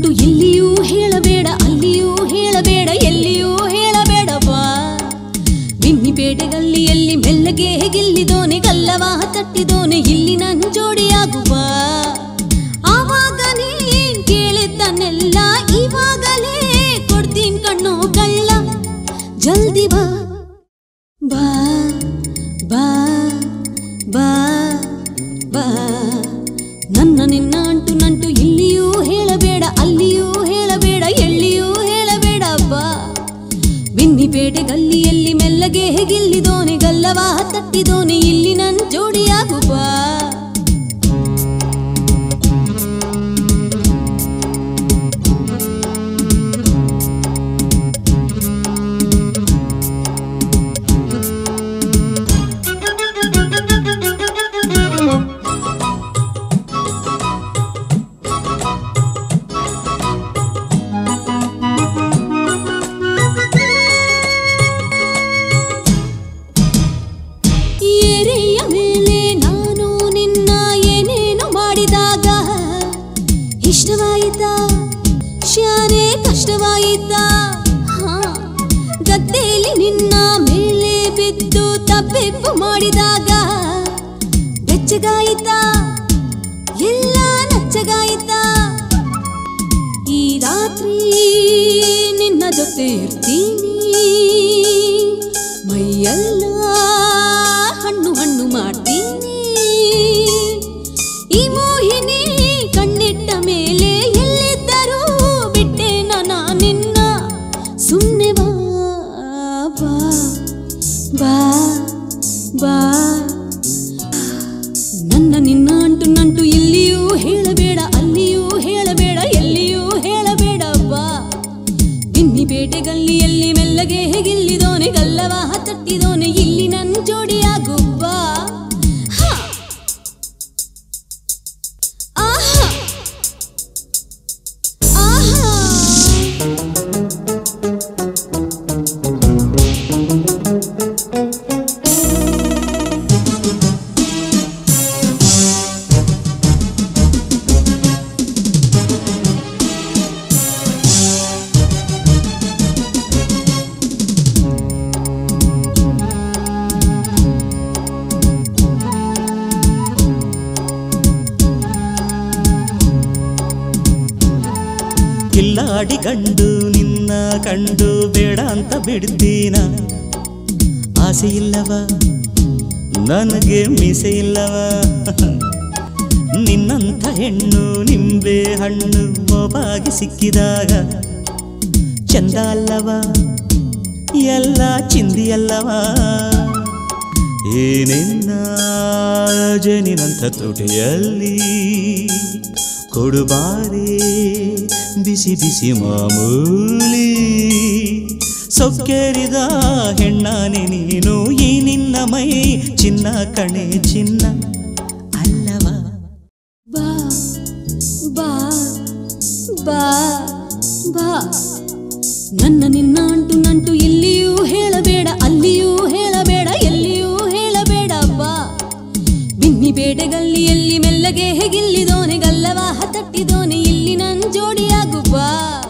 ನಂಟು ಇಲ್ಲಿಯೂ ಹೇಳಬೇಡ ಅಲ್ಲಿಯೂ ಹೇಳಬೇಡ ಎಲ್ಲಿಯೂ ಹೇಳಬೇಡ ಬಾ ಬಿನ್ನಿಪೇಟೆಗಲ್ಲಿಯಲ್ಲಿ ಮೆಲ್ಲಗೆ ಗೆಲ್ಲಿದೋನೆ ಗಲ್ಲವ ತಟ್ಟಿದೋನೆ ಇಲ್ಲಿ ನನ್ ಜೋಡಿಯಾಗುವ ಆವಾಗ ನೀನ್ ಕೇಳಿದ್ದನ್ನೆಲ್ಲ ಇವಾಗಲೇ ಕೊಡ್ತೀನ್ ಕಣ್ಣು ಕಳ್ಳ ಜಲ್ದಿ ಬಾ ಬಾ ಬಾ ಬಾ ಬಾ ನನ್ನ ನಿನ್ನ ಅಂಟು ನಂಟು ಇಲ್ಲಿಯೂ ಹೇಳಬೇಡ ಅಲ್ಲಿಯೂ ಹೇಳಬೇಡ ಎಲ್ಲಿಯೂ ಹೇಳಬೇಡ ಬಾ ಬಿನ್ನಿಪೇಟೆ ಗಲ್ಲಿಯಲ್ಲಿ ಮೆಲ್ಲಗೆ ಗಿಲ್ಲಿದೋನೆ ಗಲ್ಲವ ತಟ್ಟಿದೋನೆ ಇಲ್ಲಿ ನನ್ ಜೋಡಿಯಾಗು ಬಾ ಏರೆಯ ಮೇಲೆ ನಾನು ನಿನ್ನ ಏನೇನು ಮಾಡಿದಾಗ ಇಷ್ಟವಾಯಿತಾ ಶಾನೆ ಕಷ್ಟವಾಯಿತಾ ಹಾ ಗದ್ದೆಯಲ್ಲಿ ನಿನ್ನ ಮೇಲೆ ಬಿದ್ದು ತಪ್ಪೆಪ್ಪು ಮಾಡಿದಾಗ ಬೆಚ್ಚಗಾಯಿತಾ ಎಲ್ಲ ನಚ್ಚಗಾಯಿತಾ ಈ ರಾತ್ರಿ ನಿನ್ನ ಜೊತೆ ಇರ್ತೀನಿ ಮೈಯೆಲ್ಲ ಹಣ್ಣು ಹಣ್ಣು ಮಾಡ್ತೀನಿ ಈ ಮೋಹಿನಿ ಕಣ್ಣಿಟ್ಟ ಮೇಲೆ ಎಲ್ಲಿದ್ದರೂ ಬಿಟ್ಟೆ ನಾ ನಿನ್ನ ಸುಮ್ಮನೆ ಬಾ ಬಾ ಬಾ ಬಾ ನನ್ನ ನಿನ್ನ ಅಂಟು ನಂಟು ಇಲ್ಲಿಯೂ ಹೇಳಬೇಡ ಅಲ್ಲಿಯೂ ಹೇಳಬೇಡ ಎಲ್ಲಿಯೂ ಹೇಳಬೇಡ ಬಾ ಬಿನ್ನಿಪೇಟೆ ಗಲ್ಲಿಯಲ್ಲಿ ಮೆಲ್ಲಗೆ ಗಿಲ್ಲಿದೋನೆ ಗಲ್ಲವ ತಟ್ಟಿದೋನೆ ಇಲ್ಲಿ ನನ್ ಜೋಡಿಯಾಗು ಬಾ ಹಾ. ಆಹಾ. ಆಹಾ. ಕಿಲ್ಲಾಡಿ ಗಂಡು ನಿನ್ನ ಕಂಡು ಬೇಡ ಅಂತ ಬಿಡ್ತೀನ ಆಸೆ ಇಲ್ಲವ ನನಗೆ ಮೀಸೆ ಇಲ್ಲವ ನಿನ್ನಂಥ ಹೆಣ್ಣು ನಿಂಬೆ ಹಣ್ಣು ಒಬ್ಬಾಗಿ ಸಿಕ್ಕಿದಾಗ ಚಂದ ಅಲ್ಲವ ಎಲ್ಲ ಚಿಂದಿ ಅಲ್ಲವ ಏನೆನ್ನ ಜನಿನಂಥ ತುಟಿಯಲ್ಲಿ ಕೊಡುಬಾರೆ ಬಿಸಿ ಬಿಸಿ ಮಾಮೂಲಿ ಸೊಕ್ಕೇರಿದ ಹೆಣ್ಣಾನೆ ನೀನು ಈ ನಿನ್ನ ಮೈ ಚಿನ್ನ ಕಣೆ ಚಿನ್ನ ಅಲ್ಲವ ಬಾ ಬಾ ಬಾ ಬಾ ನನ್ನ ನಿನ್ನ ಅಂಟು ನಂಟು ಇಲ್ಲಿಯೂ ಹೇಳಬೇಡ ಅಲ್ಲಿಯೂ ಹೇಳಬೇಡ ಎಲ್ಲಿಯೂ ಹೇಳಬೇಡ ಬಾ ಬಿನ್ನಿಪೇಟೆ ಗಲ್ಲಿಯಲ್ಲಿ ಮೆಲ್ಲಗೆ ಗಿಲ್ಲಿದೋನೆ ಗಲ್ಲವ ತಟ್ಟಿದೋನೆ ಇಲ್ಲಿ ನನ್ ಜೋಡಿಯಾಗು ಬಾ